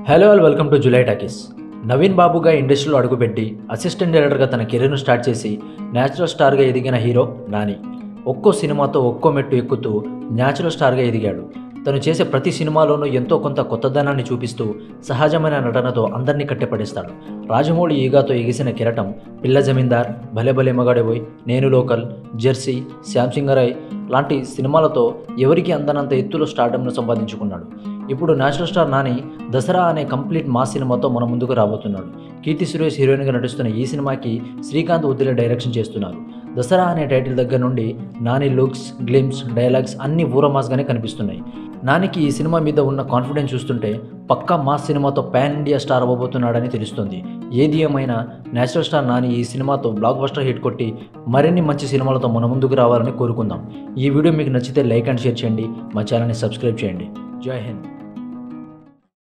hello all welcome to July talkies Naveen బాబుగా ఇండస్ట్రీలో అడుగుపెట్టి అసిస్టెంట్ డైరెక్టర్గా తన కెరీర్ను స్టార్ట్ చేసి న్యాచురల్ స్టార్గా ఎదిగిన హీరో నాని ఒక్కో సినిమాతో ఒక్కో మెట్టు ఎక్కుతూ న్యాచురల్ స్టార్గా ఎదిగాడు తను చేసే ప్రతి సినిమాలోనూ ఎంతో కొంత కొత్తదనాన్ని చూపిస్తూ సహజమైన నటనతో అందరినీ కట్టెపడేస్తాడు రాజమౌళి ఈగాతో ఎగిసిన కిరటం పిల్ల జమీందార్ భలే భలే మగాడేబోయ్ నేను లోకల్ జెర్సీ శ్యామ్ సింగరాయ్ లాంటి సినిమాలతో ఎవరికి అందనంత ఎత్తులో స్టార్డమ్ను సంపాదించుకున్నాడు ఇప్పుడు నేషనల్ స్టార్ నాని దసరా అనే కంప్లీట్ మా సినిమాతో మన ముందుకు రాబోతున్నాడు కీర్తి సురేష్ హీరోయిన్గా నటిస్తున్న ఈ సినిమాకి శ్రీకాంత్ ఉద్దిల డైరెక్షన్ చేస్తున్నారు దసరా అనే టైటిల్ దగ్గర నుండి నాని లుక్స్ గ్లిమ్స్ డైలాగ్స్ అన్ని ఊరమాస్గానే కనిపిస్తున్నాయి నానికి ఈ సినిమా మీద ఉన్న కాన్ఫిడెన్స్ చూస్తుంటే పక్కా మాస్ సినిమాతో పాన్ ఇండియా స్టార్ అవ్వబోతున్నాడని తెలుస్తుంది ఏది ఏమైనా నేచురల్ స్టార్ నాని ఈ సినిమాతో బ్లాక్ బస్టర్ హిట్ కొట్టి మరిన్ని మంచి సినిమాలతో మన ముందుకు రావాలని కోరుకుందాం ఈ వీడియో మీకు నచ్చితే లైక్ అండ్ షేర్ చేయండి మా ఛానల్ని సబ్స్క్రైబ్ చేయండి జై హింద్